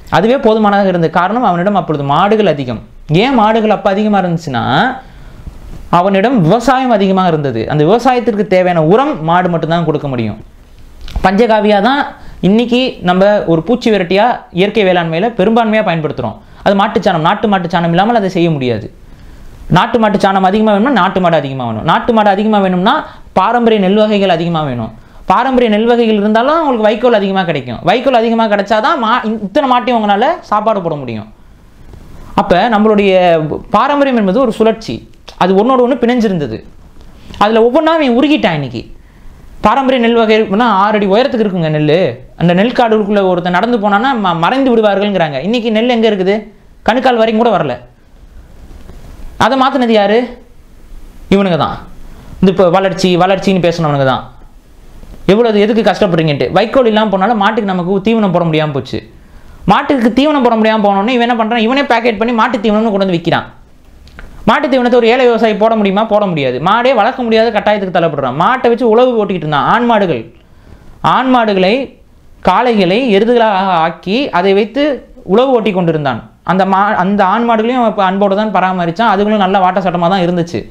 அதுவே போதுமானதாக இருந்தது காரணம் அவனிடம் அப்பொழுது மாடுகள் அதிகம் ஏன் மாடுகள் அப்போ அதிகமாக இருந்துச்சுன்னா அவனிடம் விவசாயம் அதிகமாக இருந்தது அந்த விவசாயத்திற்கு தேவையான உரம் மாடு மட்டும்தான் கொடுக்க முடியும் பஞ்சகாவியா தான் இன்னைக்கு நம்ம ஒரு பூச்சி விரட்டியா இயற்கை வேளாண்மையில் பெரும்பான்மையாக பயன்படுத்துகிறோம் அது மாட்டுச்சாணம் நாட்டு மாட்டுச்சாணம் இல்லாமல் அதை செய்ய முடியாது நாட்டு மாட்டு சாணம் அதிகமாக வேணும்னா நாட்டு மாடு அதிகமாக வேணும் நாட்டு மாடு அதிகமாக வேணும்னா பாரம்பரிய நெல் வகைகள் அதிகமாக வேணும் பாரம்பரிய நெல் வகைகள் இருந்தாலும் உங்களுக்கு வைக்கோல் அதிகமாக கிடைக்கும் வைக்கோல் அதிகமாக கிடைச்சாதான் மா இத்தனை மாட்டையும் உங்களால் சாப்பாடு போட முடியும் அப்போ நம்மளுடைய பாரம்பரியம் என்பது ஒரு சுழற்சி அது ஒன்றோட ஒன்று பிணைஞ்சிருந்தது அதில் ஒவ்வொன்றா அவன் உருகிட்டான் இன்னைக்கு பாரம்பரிய நெல் வகை இருக்குன்னா ஆறு அடி உயரத்துக்கு இருக்குங்க நெல் அந்த நெல் காடுக்குள்ளே ஒருத்தன் நடந்து போனான்னா ம- மறைந்து விடுவார்கள்ங்கிறாங்க இன்னைக்கு நெல் எங்கே இருக்குது கணுக்கால் வரைக்கும் கூட வரல அதை மாற்றினது யாரு இவனுங்க தான் இந்த இப்போ வளர்ச்சி வளர்ச்சின்னு பேசினவனுங்க தான் எவ்வளவு எதுக்கு கஷ்டப்படுறீங்கன்ட்டு வைக்கோல் இல்லாமல் போனாலும் மாட்டுக்கு நமக்கு தீவனம் போட முடியாமல் போச்சு மாட்டுக்கு தீவனம் போட முடியாமல் போனோடனே இவன் என்ன பண்ணுறான் இவனே பேக்கெட் பண்ணி மாட்டு தீவனம்னு கொண்டு வந்து விற்கிறான் மாட்டு தீவனத்தை ஒரு ஏழை விவசாயி போட முடியுமா போட முடியாது மாடே வளர்க்க முடியாத கட்டாயத்துக்கு தள்ளப்படுறான் மாட்டை வச்சு உழவு ஓட்டிக்கிட்டு இருந்தான் ஆண் மாடுகள் ஆண் மாடுகளை காளைகளை எருதுகளாக ஆக்கி அதை வைத்து உழவு ஓட்டி கொண்டிருந்தான் அந்த மா அந்த ஆண் மாடுகளையும் அவன் இப்ப அன்போடு தான் பராமரித்தான் அதுகளும் நல்ல வாட்ட சட்டமாக தான் இருந்துச்சு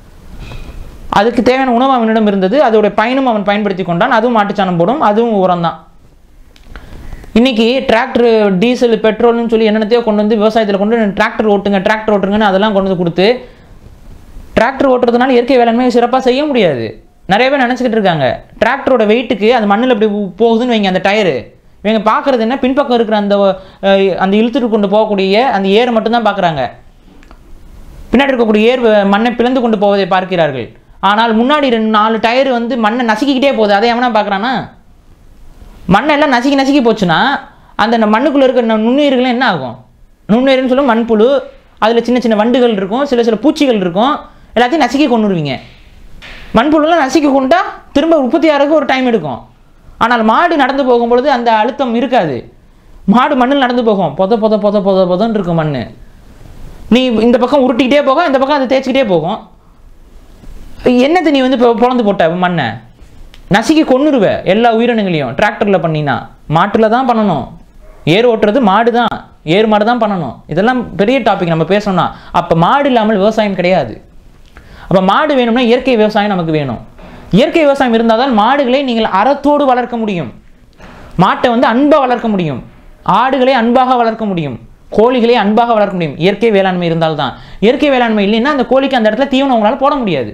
அதுக்கு தேவையான உணவு அவனிடம் இருந்தது அதோடைய பயனும் அவன் பயன்படுத்தி கொண்டான் அதுவும் மாட்டுச்சாணம் போடும் அதுவும் உரம் தான் இன்னைக்கு டிராக்டர் டீசல் பெட்ரோல்னு சொல்லி என்னென்னத்தையோ கொண்டு வந்து விவசாயத்தில் கொண்டு வந்து டிராக்டர் ஓட்டுங்க டிராக்டர் ஓட்டுங்கன்னு அதெல்லாம் கொண்டு வந்து கொடுத்து டிராக்டர் ஓட்டுறதுனால இயற்கை வேளாண்மை சிறப்பாக செய்ய முடியாது நிறைய பேர் நினச்சிக்கிட்டு இருக்காங்க டிராக்டரோட வெயிட்டுக்கு அது மண்ணில் இப்படி போகுதுன்னு வைங்க அந்த டயரு இவங்க பார்க்குறது என்ன பின்பக்கம் இருக்கிற அந்த அஹ், அந்த இழுத்துட்டு கொண்டு போகக்கூடிய அந்த ஏர் மட்டும்தான் பார்க்குறாங்க பின்னாடி இருக்கக்கூடிய ஏர் வ- மண்ணை பிளந்து கொண்டு போவதை பார்க்கிறார்கள் ஆனால் முன்னாடி ரெண்டு நாலு டயர் வந்து மண்ணை நசுக்கிக்கிட்டே போகுது அதை எவனா பார்க்குறானா மண்ணை எல்லாம் நசுக்கி நசுக்கி போச்சுன்னா அந்த ந- மண்ணுக்குள்ள இருக்கிற ந- நுண்ணுயிர்கள் என்ன ஆகும் நுண்ணுயிர்னு சொல்லும் மண்புழு அதில் சின்ன சின்ன வண்டுகள் இருக்கும் சில சில பூச்சிகள் இருக்கும் எல்லாத்தையும் நசுக்கி கொண்டுருவீங்க மண்புழுலாம் நசுக்கி கொண்டா திரும்ப உற்பத்தி ஆகிறதுக்கு ஒரு டைம் எடுக்கும் ஆனால் மாடு நடந்து போகும்பொழுது அந்த அழுத்தம் இருக்காது மாடு மண்ணில் நடந்து போகும் பொத பொத பொத பொத பொதன்னு இருக்கும் மண் நீ இந்த பக்கம் உருட்டிக்கிட்டே போகும் இந்த பக்கம் அதை தேய்ச்சிக்கிட்டே போகும் என்னத்தை நீ வந்து இப்போ பொழந்து போட்ட மண்ணை நசுக்கி கொன்னுருவ எல்லா உயிரினங்களையும் டிராக்டரில் பண்ணினா மாட்டில் தான் பண்ணணும் ஏர் ஓட்டுறது மாடு தான் ஏர் மாடு தான் பண்ணணும் இதெல்லாம் பெரிய டாபிக் நம்ம பேசணும்னா அப்போ மாடு இல்லாமல் விவசாயம் கிடையாது அப்போ மாடு வேணும்னா இயற்கை விவசாயம் நமக்கு வேணும் இயற்கை விவசாயம் இருந்தால் தான் மாடுகளை நீங்கள் அறத்தோடு வளர்க்க முடியும் மாட்டை வந்து அன்பாக வளர்க்க முடியும் ஆடுகளை அன்பாக வளர்க்க முடியும் கோழிகளை அன்பாக வளர்க்க முடியும் இயற்கை வேளாண்மை இருந்தால்தான் இயற்கை வேளாண்மை இல்லைன்னா அந்த கோழிக்கு அந்த இடத்துல தீவனம் உங்களால் போட முடியாது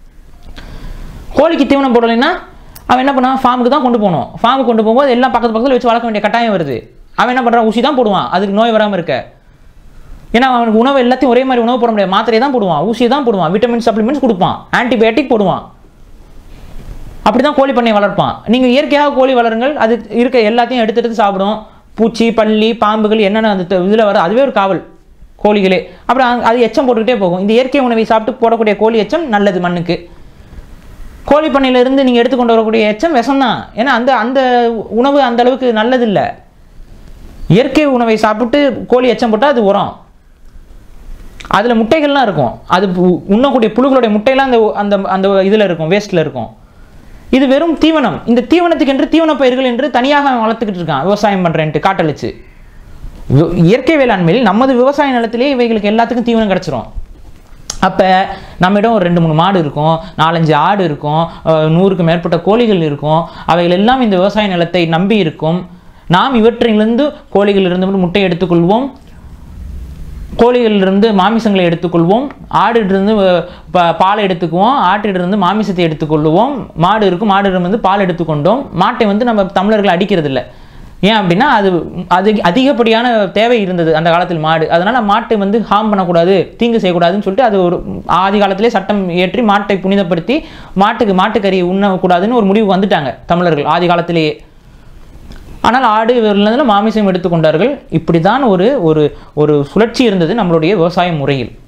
கோழிக்கு தீவனம் போடலைன்னா அவன் என்ன பண்ணான் ஃபார்முக்கு தான் கொண்டு போகணும் ஃபார்முக்கு கொண்டு போகும்போது எல்லாம் பக்கத்து பக்கத்தில் வச்சு வளர்க்க வேண்டிய கட்டாயம் வருது அவன் என்ன பண்ணுறான் ஊசி தான் போடுவான் அதுக்கு நோய் வராமல் இருக்க ஏன்னா அவனுக்கு உணவு எல்லாத்தையும் ஒரே மாதிரி உணவு போட முடியாது மாத்திரையை தான் போடுவான் ஊசியை தான் போடுவான் விட்டமின் சப்ளிமெண்ட்ஸ் கொடுப்பான் ஆன்டிபயோட்டிக் போடுவான் அப்படி தான் கோழி பண்ணை வளர்ப்பான் நீங்கள் இயற்கையாக கோழி வளருங்கள் அது இருக்க எல்லாத்தையும் எடுத்து எடுத்து சாப்பிடும் பூச்சி பல்லி பாம்புகள் என்னென்ன அந்த இதில் வர அதுவே ஒரு காவல் கோழிகளே அப்புறம் அங்க- அது எச்சம் போட்டுக்கிட்டே போகும் இந்த இயற்கை உணவை சாப்பிட்டு போடக்கூடிய கோழி எச்சம் நல்லது மண்ணுக்கு கோழி பண்ணையிலேருந்து நீங்கள் எடுத்துக்கொண்டு வரக்கூடிய எச்சம் விஷம் தான் ஏன்னா அந்த அந்த உணவு அந்த அளவுக்கு நல்லதில்லை இயற்கை உணவை சாப்பிட்டு கோழி எச்சம் போட்டால் அது உரம் அதில் முட்டைகள்லாம் இருக்கும் அது பு- உண்ணக்கூடிய புழுகளுடைய முட்டையெல்லாம் அந்த அந்த அந்த இதில் இருக்கும் வேஸ்ட்டில் இருக்கும் இது வெறும் தீவனம் இந்த தீவனத்துக்கு என்று தீவன பயிர்கள் என்று தனியாக அவன் வளர்த்துக்கிட்டு இருக்கான் விவசாயம் பண்ணுறேன்ட்டு காட்டழிச்சு வி- இயற்கை வேளாண்மையில் நமது விவசாய நிலத்திலே இவைகளுக்கு எல்லாத்துக்கும் தீவனம் கிடச்சிரும் அப்போ நம்மிடம் ஒரு ரெண்டு மூணு மாடு இருக்கும் நாலஞ்சு ஆடு இருக்கும் அஹ் நூறுக்கு மேற்பட்ட கோழிகள் இருக்கும் அவைகள் எல்லாம் இந்த விவசாய நிலத்தை நம்பி இருக்கும் நாம் இவற்றிலிருந்து கோழிகளிலிருந்து மட்டும் முட்டை எடுத்துக்கொள்வோம் கோழிகளிலிருந்து மாமிசங்களை எடுத்துக்கொள்வோம் ஆடிலிருந்து ப- பாலை எடுத்துக்குவோம் ஆட்டிலிருந்து மாமிசத்தை எடுத்துக்கொள்வோம் மாடு இருக்கும் மாடிலிருந்து பால் எடுத்துக்கொண்டோம் மாட்டை வந்து நம்ம தமிழர்கள் அடிக்கிறது இல்ல ஏன் அப்படின்னா அது அது அதிகப்படியான தேவை இருந்தது அந்த காலத்தில் மாடு அதனால மாட்டை வந்து ஹார்ம் பண்ணக்கூடாது தீங்கு செய்யக்கூடாதுன்னு சொல்லிட்டு அது ஒரு ஆதி காலத்திலே சட்டம் இயற்றி மாட்டை புனிதப்படுத்தி மாட்டுக்கு மாட்டுக்கறி உண்ணக்கூடாதுன்னு ஒரு முடிவு வந்துட்டாங்க தமிழர்கள் ஆதி காலத்திலேயே ஆனால் ஆடு இருந்ததில் மாமிசம் எடுத்துக்கொண்டார்கள் இப்படி தான் ஒரு ஒரு ஒரு சுழற்சி இருந்தது நம்மளுடைய விவசாய முறையில்